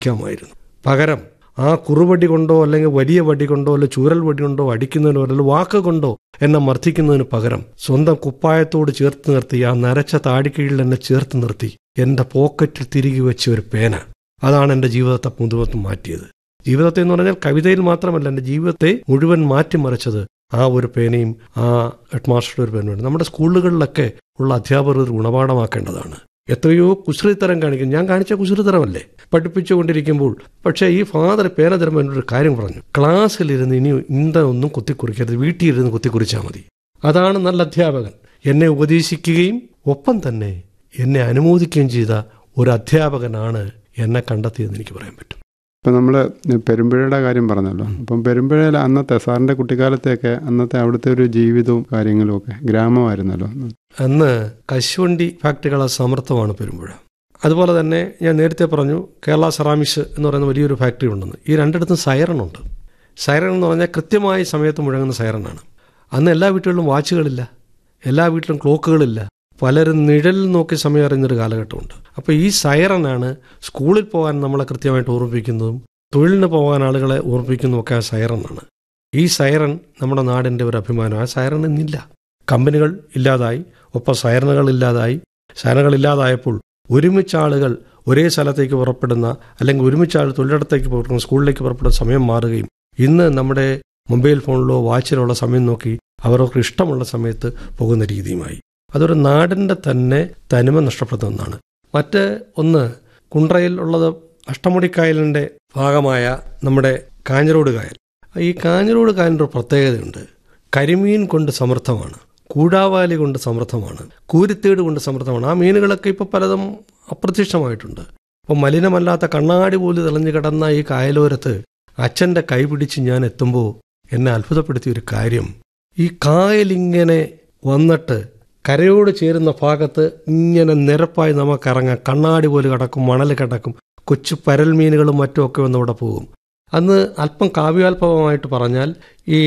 ക്കാമായിരുന്നു പകരം ആ കുറുവടി കൊണ്ടോ അല്ലെങ്കിൽ വലിയ വടി കൊണ്ടോ അല്ലെങ്കിൽ ചൂരൽ വടി കൊണ്ടോ അടിക്കുന്നതിനോ അല്ലെങ്കിൽ വാക്ക് കൊണ്ടോ എന്നെ മർദ്ദിക്കുന്നതിന് പകരം സ്വന്തം കുപ്പായത്തോട് ചേർത്ത് നിർത്തി ആ നരച്ച താടിക്കീഴിൽ എന്നെ ചേർത്ത് നിർത്തി എന്റെ പോക്കറ്റിൽ തിരികെ വെച്ച ഒരു പേന അതാണ് എൻ്റെ ജീവിതത്തെ മുതുവത്ത് മാറ്റിയത് ജീവിതത്തെ എന്ന് പറഞ്ഞാൽ കവിതയിൽ മാത്രമല്ല എൻ്റെ ജീവിതത്തെ മുഴുവൻ മാറ്റിമറിച്ചത് ആ ഒരു പേനയും ആ ഹെഡ് മാസ്റ്ററുടെ ഒരു പേനയും നമ്മുടെ സ്കൂളുകളിലൊക്കെ ഉള്ള അധ്യാപകർ ഒരു ഗുണപാഠമാക്കേണ്ടതാണ് എത്രയോ കുസൃതിത്തരം കാണിക്കും ഞാൻ കാണിച്ച കുസൃതിത്തരമല്ലേ പഠിപ്പിച്ചുകൊണ്ടിരിക്കുമ്പോൾ പക്ഷേ ഈ ഫാദർ പേന തരുമ്പോൾ എന്നോട് ഒരു കാര്യം പറഞ്ഞു ക്ലാസ്സിലിരുന്ന് ഇനി ഇന്ത ഒന്നും കുത്തിക്കുറിക്കരുത് വീട്ടിലിരുന്ന് കുത്തിക്കുറിച്ചാൽ മതി അതാണ് നല്ല അധ്യാപകൻ എന്നെ ഉപദേശിക്കുകയും ഒപ്പം തന്നെ എന്നെ അനുമോദിക്കുകയും ചെയ്ത ഒരു അധ്യാപകനാണ് എന്നെ കണ്ടെത്തിയതെന്ന് എനിക്ക് പറയാൻ പറ്റും ഇപ്പം നമ്മൾ പെരുമ്പുഴയുടെ കാര്യം പറഞ്ഞല്ലോ അപ്പം പെരുമ്പുഴയിൽ അന്നത്തെ സാറിൻ്റെ കുട്ടിക്കാലത്തെയൊക്കെ അന്നത്തെ അവിടുത്തെ ഒരു ജീവിതവും കാര്യങ്ങളും ഒക്കെ ഗ്രാമമായിരുന്നല്ലോ അന്ന് കശുവണ്ടി ഫാക്ടറികളെ സമർത്ഥമാണ് പെരുമ്പുഴ അതുപോലെ തന്നെ ഞാൻ നേരത്തെ പറഞ്ഞു കേരള സെറാമിക്സ് എന്ന് പറയുന്ന വലിയൊരു ഫാക്ടറി ഉണ്ടെന്ന് ഈ രണ്ടിടത്തും സൈറണുണ്ട് സൈറൺ എന്ന് പറഞ്ഞാൽ കൃത്യമായി സമയത്ത് മുഴങ്ങുന്ന സൈറണാണ് അന്ന് എല്ലാ വീട്ടുകളിലും വാച്ചുകളില്ല എല്ലാ വീട്ടിലും ക്ലോക്കുകളില്ല പലരും നിഴൽ നോക്കി സമയം അറിയുന്നൊരു കാലഘട്ടമുണ്ട് അപ്പോൾ ഈ സൈറനാണ് സ്കൂളിൽ പോകാൻ നമ്മളെ കൃത്യമായിട്ട് ഓർമ്മിപ്പിക്കുന്നതും തൊഴിലിന് പോകാൻ ആളുകളെ ഓർമ്മിപ്പിക്കുന്നതും ഒക്കെ ആ സൈറനാണ് ഈ സൈറൻ നമ്മുടെ നാടിൻ്റെ ഒരു അഭിമാനം ആ സൈറൻ ഇന്നില്ല കമ്പനികൾ ഇല്ലാതായി ഒപ്പം സൈറനുകൾ ഇല്ലാതായി സൈറനുകൾ ഇല്ലാതായപ്പോൾ ഒരുമിച്ച് ആളുകൾ ഒരേ സ്ഥലത്തേക്ക് പുറപ്പെടുന്ന അല്ലെങ്കിൽ ഒരുമിച്ച് ആൾ തൊഴിലിടത്തേക്ക് പുറപ്പെടുന്ന സ്കൂളിലേക്ക് പുറപ്പെടുന്ന സമയം മാറുകയും ഇന്ന് നമ്മുടെ മൊബൈൽ ഫോണിലോ വാച്ചിലോ ഉള്ള സമയം നോക്കി അവർക്ക് ഇഷ്ടമുള്ള സമയത്ത് പോകുന്ന രീതിയുമായി അതൊരു നാടിൻ്റെ തന്നെ തനിമ നഷ്ടപ്പെടുന്ന ഒന്നാണ് മറ്റ് ഒന്ന് കുണ്ട്രയിൽ ഉള്ളത് അഷ്ടമുടിക്കായലിൻ്റെ ഭാഗമായ നമ്മുടെ കാഞ്ഞിരോട് കായൽ ഈ കാഞ്ഞിരോട് കായലിൻ്റെ ഒരു പ്രത്യേകതയുണ്ട് കരിമീൻ കൊണ്ട് സമൃദ്ധമാണ് കൂടാവാലി കൊണ്ട് സമൃദ്ധമാണ് കൂരിത്തേട് കൊണ്ട് സമൃദ്ധമാണ് ആ മീനുകളൊക്കെ ഇപ്പോൾ പലതും അപ്രത്യക്ഷമായിട്ടുണ്ട് അപ്പോൾ മലിനമല്ലാത്ത കണ്ണാടി പോലും തെളിഞ്ഞു കിടന്ന ഈ കായലോരത്ത് അച്ഛൻ്റെ കൈ പിടിച്ച് ഞാൻ എത്തുമ്പോൾ എന്നെ അത്ഭുതപ്പെടുത്തിയ ഒരു കാര്യം ഈ കായലിങ്ങനെ വന്നിട്ട് കരയോട് ചേരുന്ന ഭാഗത്ത് ഇങ്ങനെ നിരപ്പായി നമുക്ക് ഇറങ്ങാം കണ്ണാടി പോലെ കിടക്കും മണൽ കിടക്കും കൊച്ചു പരൽ മീനുകളും മറ്റും ഒക്കെ വന്ന് ഇവിടെ പോകും അന്ന് അല്പം കാവ്യാൽപമായിട്ട് പറഞ്ഞാൽ ഈ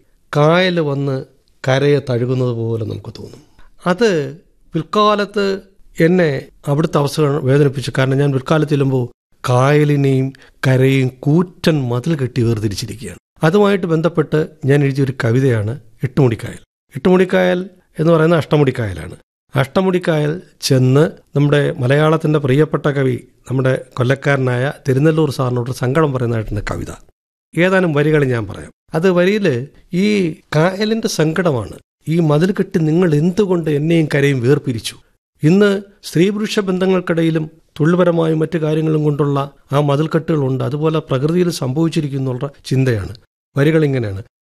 കായൽ വന്ന് കരയെ തഴുകുന്നത് പോലെ നമുക്ക് തോന്നും അത് പിൽക്കാലത്ത് എന്നെ അവിടുത്തെ അവസ്ഥ വേദനിപ്പിച്ചു കാരണം ഞാൻ പിൽക്കാലത്ത് ചെല്ലുമ്പോൾ കായലിനെയും കരയും കൂറ്റൻ മതിൽ കെട്ടി വേർതിരിച്ചിരിക്കുകയാണ് അതുമായിട്ട് ബന്ധപ്പെട്ട് ഞാൻ എഴുതിയൊരു കവിതയാണ് എട്ടുമുടിക്കായൽ എട്ടുമുടിക്കായൽ എന്ന് പറയുന്ന അഷ്ടമുടിക്കായലാണ് അഷ്ടമുടിക്കായൽ ചെന്ന് നമ്മുടെ മലയാളത്തിൻ്റെ പ്രിയപ്പെട്ട കവി നമ്മുടെ കൊല്ലക്കാരനായ തിരുനെല്ലൂർ സാറിനോട് സങ്കടം പറയുന്നതായിട്ടുണ്ട് കവിത ഏതാനും വരികൾ ഞാൻ പറയാം അത് വരിയിൽ ഈ കായലിൻ്റെ സങ്കടമാണ് ഈ മതിൽ കെട്ടി നിങ്ങൾ എന്തുകൊണ്ട് എന്നെയും കരയും വേർപിരിച്ചു ഇന്ന് സ്ത്രീ പുരുഷ ബന്ധങ്ങൾക്കിടയിലും തൊഴിൽപരമായും മറ്റു കാര്യങ്ങളും കൊണ്ടുള്ള ആ മതിൽക്കെട്ടുകളുണ്ട് അതുപോലെ പ്രകൃതിയിൽ സംഭവിച്ചിരിക്കുന്നുള്ള ചിന്തയാണ് വരികൾ ഇങ്ങനെയാണ്